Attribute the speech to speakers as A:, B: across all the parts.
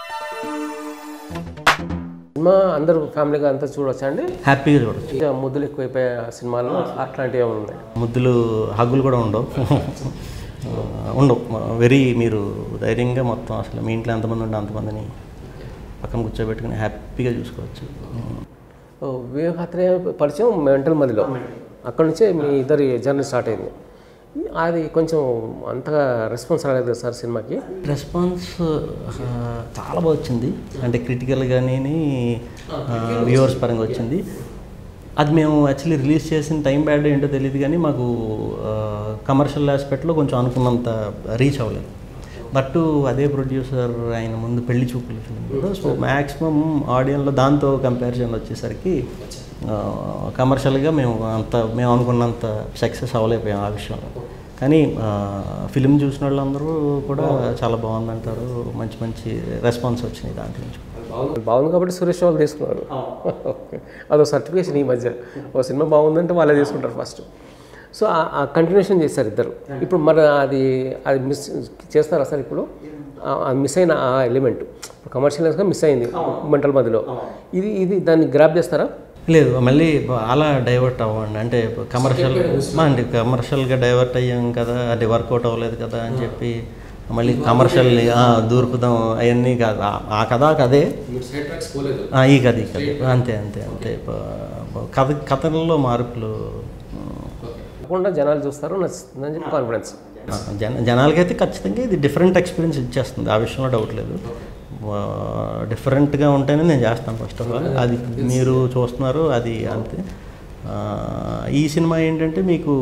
A: Cinema అందరూ ఫ్యామిలీగా అంతా చూడొచ్చా అండి
B: హ్యాపీగా చూడొచ్చు
A: ఇక ముద్దులు ఎక్కువైపోయే సినిమాలు అట్లాంటివి ఏమైనా ఉన్నాయి
B: ముద్దులు హగ్గులు కూడా ఉండవు ఆ, ఉండవు వెరీ మీరు ధైర్యంగా మొత్తం అసలు మీ ఇంట్లో ఎంతమంది ఉంటే అంతమందిని పక్కన కూర్చోబెట్టుకుని హ్యాపీగా చూసుకోవచ్చు
A: ఓ, వివేకాత్రేయ పరిచయం మెంటల్ మదిలో అక్కడ నుంచే మీ ఇద్దరి జర్నీ స్టార్ట్ అయింది అది కొంచెం అంతగా రెస్పాన్స్ రాలేదు కదా సార్ సినిమాకి
B: రెస్పాన్స్ ఆ, చాలా బాగా వచ్చింది అంటే క్రిటికల్గానే వ్యూవర్స్ పరంగా వచ్చింది అది మేము యాక్చువల్లీ రిలీజ్ చేసిన టైం బ్యాడ్ ఏంటో తెలియదు కానీ మాకు కమర్షియల్ ఆస్పెక్ట్లో కొంచెం అనుకున్నంత రీచ్ అవ్వలేదు బట్ అదే ప్రొడ్యూసర్ ఆయన ముందు పెళ్లి చూపులు ఫిల్మ్ కదా సో మ్యాక్సిమం ఆడియన్లో దాంతో కంపారిజన్ వచ్చేసరికి కమర్షియల్గా మేము అంత మేము అనుకున్నంత సక్సెస్ అవ్వలేకపోయాం ఆ విషయంలో కానీ ఫిలిం చూసిన వాళ్ళందరూ కూడా చాలా బాగుందంటారు మంచి మంచి రెస్పాన్స్ వచ్చినాయి దాంట్లో నుంచి
A: బాగుంది కాబట్టి సురేష్ వాళ్ళు తీసుకున్నారు ఓకే. అదో సర్టిఫికేషన్ ఈ మధ్య ఓ సినిమా బాగుందంటే వాళ్ళే తీసుకుంటారు ఫస్ట్ సో ఆ కంటిన్యూషన్ చేశారు ఇద్దరు ఇప్పుడు మరి అది అది మిస్ చేస్తారా సార్ ఇప్పుడు ఆ- ఆ మిస్ అయిన ఆ ఎలిమెంట్ ఇప్పుడు కమర్షియల్గా మిస్ అయింది మెంటల్ మధ్యలో ఇది ఇది దాన్ని గ్రాప్ చేస్తారా
B: లేదు మళ్ళీ అలా డైవర్ట్ అవ్వండి అంటే కమర్షియల్ అంటే కమర్షియల్గా డైవర్ట్ అయ్యాం కదా అది వర్కౌట్ అవ్వలేదు కదా అని చెప్పి మళ్ళీ కమర్షియల్ దూరుకుదాం అవన్నీ కాదు ఆ- ఆ కథ కదే ఆ, ఈ కథ ఈ కథ అంతే అంతే అంతే ప- ప- కథ కథల్లో మార్పులు
A: తప్పకుండా జనాలు చూస్తారు నచ్చుతుందని చెప్పి కాన్ఫిడెన్స్
B: ఆ, జన జనాలకైతే ఖచ్చితంగా ఇది డిఫరెంట్ ఎక్స్పీరియన్స్ ఇచ్చేస్తుంది ఆ విషయంలో డౌట్ లేదు డిఫరెంట్గా ఉంటేనే నేను చేస్తాను ఫస్ట్ ఆఫ్ ఆల్ అది మీరు చూస్తున్నారు అది అంతే ఆ, ఈ సినిమా ఏంటంటే మీకు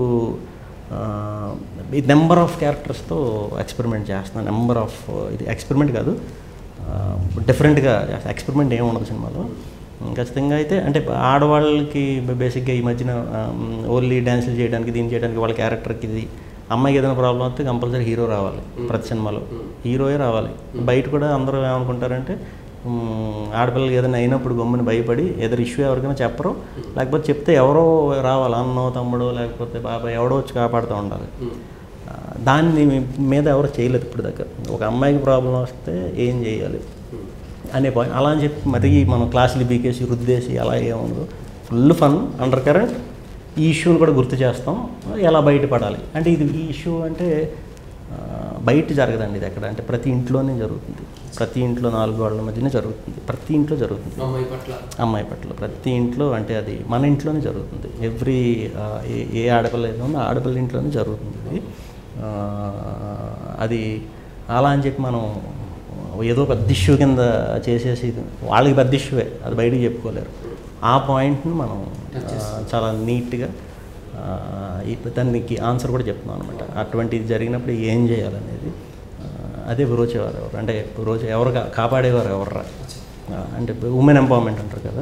B: నెంబర్ ఆఫ్ క్యారెక్టర్స్తో ఎక్స్పెరిమెంట్ చేస్తున్నాను నెంబర్ ఆఫ్ ఇది ఎక్స్పెరిమెంట్ కాదు డిఫరెంట్గా ఎక్స్పెరిమెంట్ ఏమి ఉండదు సినిమాలో ఖచ్చితంగా అయితే అంటే ఆడవాళ్ళకి బేసిక్గా ఈ మధ్యన ఓన్లీ డ్యాన్సులు చేయడానికి దీని చేయడానికి వాళ్ళ క్యారెక్టర్కి ఇది అమ్మాయికి ఏదైనా ప్రాబ్లం వస్తే కంపల్సరీ హీరో రావాలి ప్రతి సినిమాలో హీరోయే రావాలి బయట కూడా అందరూ ఏమనుకుంటారంటే మ్, ఆడపిల్లలకి ఏదైనా అయినప్పుడు గమ్ముని భయపడి ఏదైనా ఇష్యూ ఎవరికైనా చెప్పరు లేకపోతే చెప్తే ఎవరో రావాలి అన్నో తమ్ముడో లేకపోతే బాబాయ్ ఎవడో వచ్చి కాపాడుతూ ఉండాలి ఆ, దాన్ని మీద ఎవరు చేయలేదు ఇప్పుడు దగ్గర ఒక అమ్మాయికి ప్రాబ్లం వస్తే ఏం చేయాలి అనే పాయింట్ అలా అని చెప్పి మరి మనం క్లాసులు బీకేసి రుద్దేసి అలా ఏముండదు ఫుల్ ఫన్ అండర్ కరెంట్ ఈ ఇష్యూని కూడా గుర్తు చేస్తాం ఎలా బయటపడాలి అంటే ఇది ఈ ఇష్యూ అంటే ఆ, బయట జరగదండి ఇది ఎక్కడ అంటే ప్రతి ఇంట్లోనే జరుగుతుంది ప్రతి ఇంట్లో నాలుగు వాళ్ళ మధ్యనే జరుగుతుంది ప్రతి ఇంట్లో జరుగుతుంది అమ్మాయి పట్ల ప్రతి ఇంట్లో అంటే అది మన ఇంట్లోనే జరుగుతుంది ఎవ్రీ ఏ ఏ ఆడపిల్ల ఏదో ఉందో ఆ ఆడపిల్ల ఇంట్లోనే జరుగుతుంది ఇది ఆ, అది అలా అని చెప్పి మనం ఏదో పెద్ద ఇష్యూ కింద చేసేసి ఇది వాళ్ళకి పెద్ద ఇష్యూవే అది బయటికి చెప్పుకోలేరు ఆ పాయింట్ని మనం ఆ, చాలా నీట్గా ఇప్పుడు దానికి ఆన్సర్ కూడా చెప్తున్నాం అనమాట అటువంటిది జరిగినప్పుడు ఏం చేయాలనేది ఆ, అదే బ్రోచేవారు ఎవరు అంటే బ్రోచే ఎవరు కా- కాపాడేవారు ఎవర్రా ఆ, అంటే ఉమెన్ ఎంపవర్మెంట్ అంటారు కదా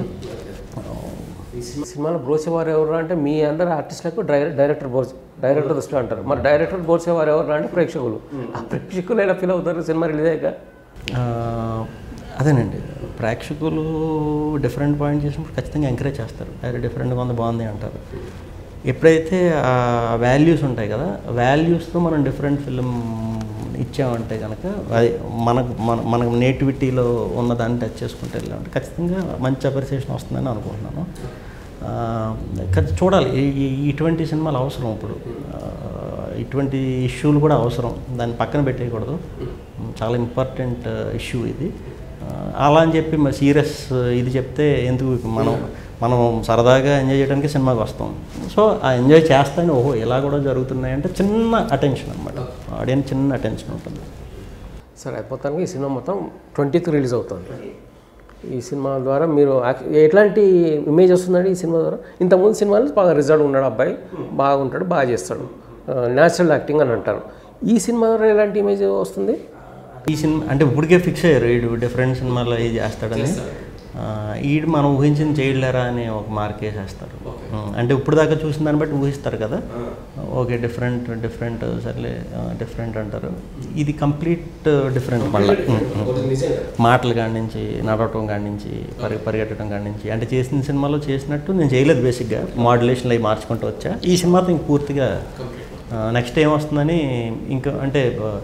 A: ఈ సినిమా సినిమాలో బ్రోచేవారు ఎవరు అంటే మీ అందరు ఆర్టిస్టులకు డైరె డైరెక్టర్ బోర్చ్ డైరెక్టర్ దృష్టిలో అంటారు మరి డైరెక్టర్ బోర్చేవారు ఎవరు అంటే ప్రేక్షకులు ఆ ప్రేక్షకులు ఎలా ఫీల్ అవుతారు సినిమా రిలీజ్ అయ్యాక
B: ఆ, అదేనండి ప్రేక్షకులు డిఫరెంట్ పాయింట్ చేసినప్పుడు ఖచ్చితంగా ఎంకరేజ్ చేస్తారు అరే డిఫరెంట్గా ఉంది బాగుంది అంటారు ఎప్పుడైతే ఆ వాల్యూస్ ఉంటాయి కదా వాల్యూస్తో మనం డిఫరెంట్ ఫిలిం ఇచ్చామంటే కనుక అది మనకు మన మనకు నేటివిటీలో ఉన్న దాన్ని టచ్ చేసుకుంటే వెళ్ళామంటే ఖచ్చితంగా మంచి అప్రిసియేషన్ వస్తుందని అనుకుంటున్నాను ఆ, ఖచ్చి- చూడాలి ఈ- ఈ- ఇటువంటి సినిమాలు అవసరం ఇప్పుడు ఆ, ఇటువంటి ఇష్యూలు కూడా అవసరం దాన్ని పక్కన పెట్టేయకూడదు చాలా ఇంపార్టెంట్ ఇష్యూ ఇది ఆ, అలా అని చెప్పి మరి సీరియస్ ఇది చెప్తే ఎందుకు మనం మనం సరదాగా ఎంజాయ్ చేయడానికి సినిమాకి వస్తాం సో ఆ ఎంజాయ్ చేస్తానే ఓహో ఇలా కూడా జరుగుతున్నాయి అంటే చిన్న అటెన్షన్ అనమాట ఆడియన్స్ చిన్న అటెన్షన్ ఉంటుంది
A: సరే అయిపోతానికి ఈ సినిమా మొత్తం ట్వంటీకి రిలీజ్ అవుతుంది ఈ సినిమా ద్వారా మీరు యాక్- ఎట్లాంటి ఇమేజ్ వస్తుందండి ఈ సినిమా ద్వారా ఇంతకుముందు సినిమాలో బాగా రిజల్ట్ ఉన్నాడు అబ్బాయి బాగుంటాడు బాగా చేస్తాడు న్యాచురల్ యాక్టింగ్ అని అంటారు ఈ సినిమా ద్వారా ఎలాంటి ఇమేజ్ వస్తుంది
B: ఈ సినిమా అంటే ఇప్పటికే ఫిక్స్ అయ్యారు వీడు డిఫరెంట్ సినిమాలో ఇది చేస్తాడని ఆ, ఈడు మనం ఊహించింది చేయలేరా అని ఒక మార్క్ వేసేస్తారు ఉం, అంటే ఇప్పుడు దాకా చూసిన దాన్ని బట్టి ఊహిస్తారు కదా ఓకే డిఫరెంట్ డిఫరెంట్ సర్లే డిఫరెంట్ అంటారు ఇది కంప్లీట్ డిఫరెంట్ మళ్ళీ ఉం, ఉం. మాటలు కాడి నుంచి నడవటం కాడి నుంచి పరి పరిగెట్టడం కాడి నుంచి అంటే చేసిన సినిమాలో చేసినట్టు నేను చేయలేదు బేసిక్గా మాడ్యులేషన్లు అవి మార్చుకుంటూ వచ్చా ఈ సినిమాతో ఇంక పూర్తిగా నెక్స్ట్ ఏం వస్తుందని ఇంకా అంటే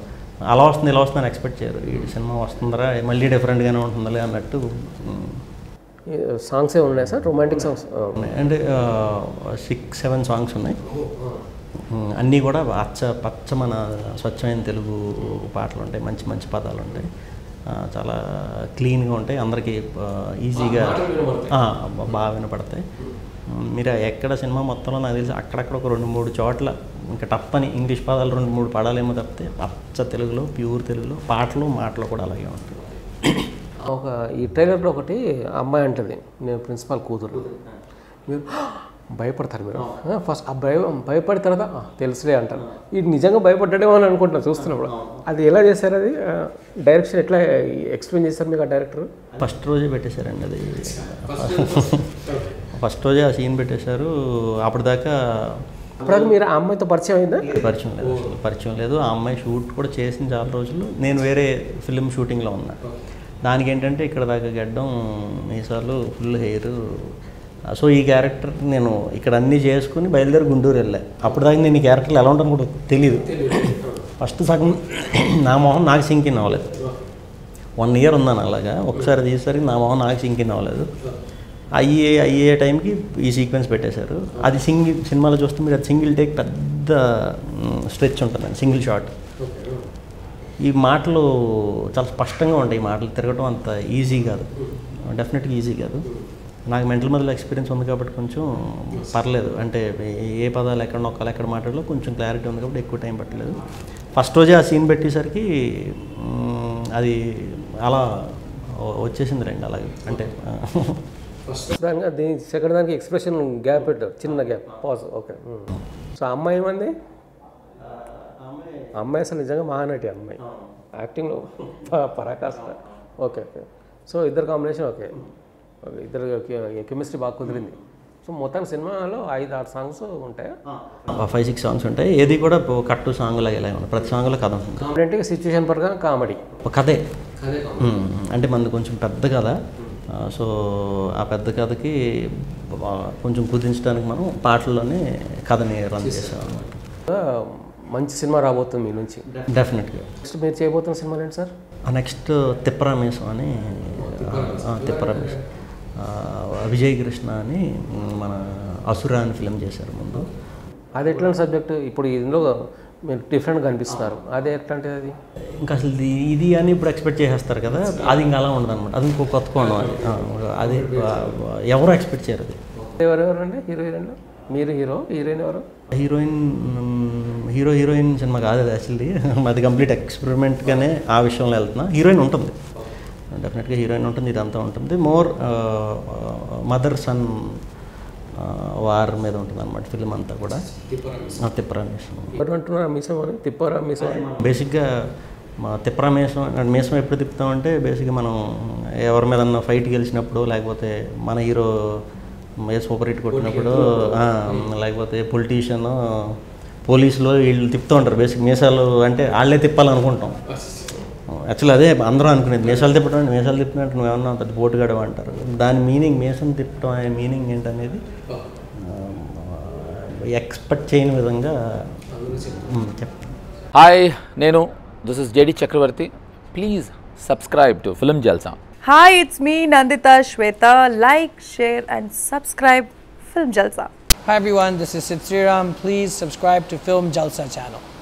B: అలా వస్తుంది ఇలా వస్తుందని ఎక్స్పెక్ట్ చేయరు ఈ సినిమా వస్తుందరా మళ్ళీ డిఫరెంట్గానే ఉంటుందిలే అన్నట్టు ఉమ్,
A: సాంగ్స్ ఏ ఉన్నాయి సార్ రొమాంటిక్ సాంగ్స్
B: ఉన్నాయి అంటే సిక్స్ సెవెన్ సాంగ్స్ ఉన్నాయి ఉమ్, అన్నీ కూడా అచ్చ పచ్చ మన స్వచ్ఛమైన తెలుగు పాటలు ఉంటాయి మంచి మంచి పదాలు ఉంటాయి ఆ, చాలా క్లీన్గా ఉంటాయి అందరికీ ఆ, ఈజీగా ఆ, బా- బాగా వినపడతాయి ఉమ్, మీరు ఎక్కడ సినిమా మొత్తంలో నాకు తెలిసి అక్కడక్కడ ఒక రెండు మూడు చోట్ల ఇంకా టప్ అని ఇంగ్లీష్ పదాలు రెండు మూడు పదాలేమో తప్పితే అచ్చ తెలుగులో ప్యూర్ తెలుగులో పాటలు మాటలు కూడా అలాగే ఉంటాయి
A: ఒక ఈ ట్రైలర్లో ఒకటి అమ్మాయి అంటది నేను ప్రిన్సిపాల్ కూతురు మీరు భయపడతారు మీరు ఫస్ట్ ఆ భయ భయపడిన తర్వాత "ఆ, తెలుసులే అంటారు ఇది నిజంగా భయపడ్డాడేమో అని అనుకుంటున్నా చూస్తున్నప్పుడు అది ఎలా చేశారు అది డైరెక్షన్ ఎట్లా ఎక్స్ప్లెయిన్ చేస్తారు మీకు ఆ డైరెక్టర్
B: ఫస్ట్ రోజే పెట్టేశారండి అది ఫస్ట్ రోజే ఆ సీన్ పెట్టేశారు అప్పటిదాకా
A: అప్పటిదాకా మీరు ఆ అమ్మాయితో పరిచయం అయిందా
B: పరిచయం లేదు అసలు పరిచయం లేదు ఆ అమ్మాయి షూట్ కూడా చేసిన చాలా రోజులు నేను వేరే ఫిల్మ్ షూటింగ్లో ఉన్నా దానికి ఏంటంటే ఇక్కడ దాకా గడ్డం మీసాలు ఫుల్ హెయిర్ సో ఈ క్యారెక్టర్ నేను ఇక్కడ అన్నీ చేసుకుని బయలుదేరి గుంటూరు వెళ్ళా అప్పుడు దాకా నేను ఈ క్యారెక్టర్లు ఎలా ఉంటాను కూడా తెలియదు ఫస్ట్ సగం నా మొహం నాకు సింక్ ఇన్ అవ్వలేదు వన్ ఇయర్ ఉన్నాను అలాగా ఒకసారి తీసేసరికి నా మొహం నాకు సింక్ ఇన్ అవ్వలేదు అయ్యే అయ్యే టైంకి ఈ సీక్వెన్స్ పెట్టేశారు అది సింగిల్ సినిమాలో చూస్తే మీరు అది సింగిల్ టేక్ పెద్ద స్ట్రెచ్ ఉంటుందండి సింగిల్ షాట్ ఈ మాటలు చాలా స్పష్టంగా ఉంటాయి ఈ మాటలు తిరగడం అంత ఈజీ కాదు డెఫినెట్గా ఈజీ కాదు నాకు మెంటల్ మొదలు ఎక్స్పీరియన్స్ ఉంది కాబట్టి కొంచెం పర్లేదు అంటే ఏ- ఏ పదాలు ఎక్కడ నొక్కాలి ఎక్కడ మాట్లాడాలో కొంచెం క్లారిటీ ఉంది కాబట్టి ఎక్కువ టైం పట్టలేదు ఫస్ట్ రోజే ఆ సీన్ పెట్టేసరికి మ్, అది అలా వచ్చేసింది రండి అలాగే అంటే
A: దానికి దీని సెకండ్ దానికి ఎక్స్ప్రెషన్ గ్యాప్ పెట్టారు చిన్న గ్యాప్ పాజ్ ఓకే సో ఆ అమ్మాయి ఏమంది ఆ అమ్మాయి అసలు నిజంగా మహానటి ఆ అమ్మాయి యాక్టింగ్లో ప- పరాకాష్ట ఓకే ఓకే సో ఇద్దరు కాంబినేషన్ ఓకే ఓకే ఇద్దరు కెమిస్ట్రీ బాగా కుదిరింది సో మొత్తం సినిమాలో ఐదు ఆరు సాంగ్స్ ఉంటాయా
B: ఫైవ్ సిక్స్ సాంగ్స్ ఉంటాయి ఏది కూడా ఓ కట్టు సాంగ్ లాగా ఇలా ఉంది ప్రతి సాంగ్లో కథ ఉంటుంది
A: కామెడీ సిచ్యువేషన్ పరంగా కామెడీ
B: ఒక కథే మ్మ్. అంటే మనది కొంచెం పెద్ద కథ ఆ, సో ఆ పెద్ద కథకి ఆ, కొంచెం కుదించడానికి మనం పాటల్లోనే కథని రన్ చేసాం అనమాట
A: మంచి సినిమా రాబోతుంది మీ నుంచి
B: డెఫినెట్గా
A: నెక్స్ట్ మీరు చేయబోతున్న సినిమాలు ఏంటి సార్
B: నెక్స్ట్ తిప్పరామేశం అని ఆ, తిప్పరామేశం ఆ, విజయ్ కృష్ణ అని మ్, మన అసుర అని ఫిలిం చేశారు ముందు
A: అది ఎట్లాంటి సబ్జెక్ట్ ఇప్పుడు ఇందులో మీరు డిఫరెంట్గా కనిపిస్తున్నారు అదే ఎట్లాంటిది అది
B: ఇంకా అసలు ఇది ఇది అని ఇప్పుడు ఎక్స్పెక్ట్ చేసేస్తారు కదా అది ఇంకా అలా ఉండదు అనమాట అది ఇంకో కొత్త కోణం అది ఆ, అది ఆ, ఎవరు ఎక్స్పెక్ట్ చేయరు అది
A: ఎవరెవరు అండి హీరో హీరోయిన్లో మీరు హీరో హీరోయిన్ ఎవరు
B: హీరోయిన్ హీరో హీరోయిన్ సినిమా కాదు అది యాక్చువల్లీ అది కంప్లీట్ ఎక్స్పెరిమెంట్గానే ఆ విషయంలో వెళ్తున్నా హీరోయిన్ ఉంటుంది డెఫినెట్గా హీరోయిన్ ఉంటుంది ఇదంతా ఉంటుంది మోర్ మదర్ సన్ వార్ మీద ఉంటుంది అనమాట ఫిల్మ్ అంతా కూడా ఆ, తిప్పరామేశం
A: ఎవరు అంటున్నారు మీసం అని తిప్పారా మీసం అని
B: బేసిక్గా మా తిప్పరా మేసం అంటే మేసం ఎప్పుడు తిప్పుతామంటే బేసిక్గా మనం ఎవరి మీద ఫైట్ గెలిచినప్పుడు లేకపోతే మన హీరో ఏ సూపర్ హిట్ కొట్టినప్పుడు ఆ, లేకపోతే పొలిటీషియన్ పోలీసులో వీళ్ళు తిప్పుతూ ఉంటారు బేసిక్ మీసాలు అంటే వాళ్ళే తిప్పాలనుకుంటాం యాక్చువల్లీ అదే అందరూ అనుకునేది మీసాలు తిప్పడం అంటే మీసాలు తిప్పినట్టు నువ్వేమన్నా పెద్ద పోటుగాడు అంటారు దాని మీనింగ్ మీసం తిప్పడం అనే మీనింగ్ ఏంటనేది ఎక్స్పెక్ట్ చేయని విధంగా చెప్తాను
C: హాయ్ నేను this is JD Chakravarthi please subscribe to film Jalsa
D: Hi, it's me Nandita Shweta. Like, share, and subscribe Film Jalsa.
E: Hi everyone, this is Sid Sriram. Please subscribe to Film Jalsa channel.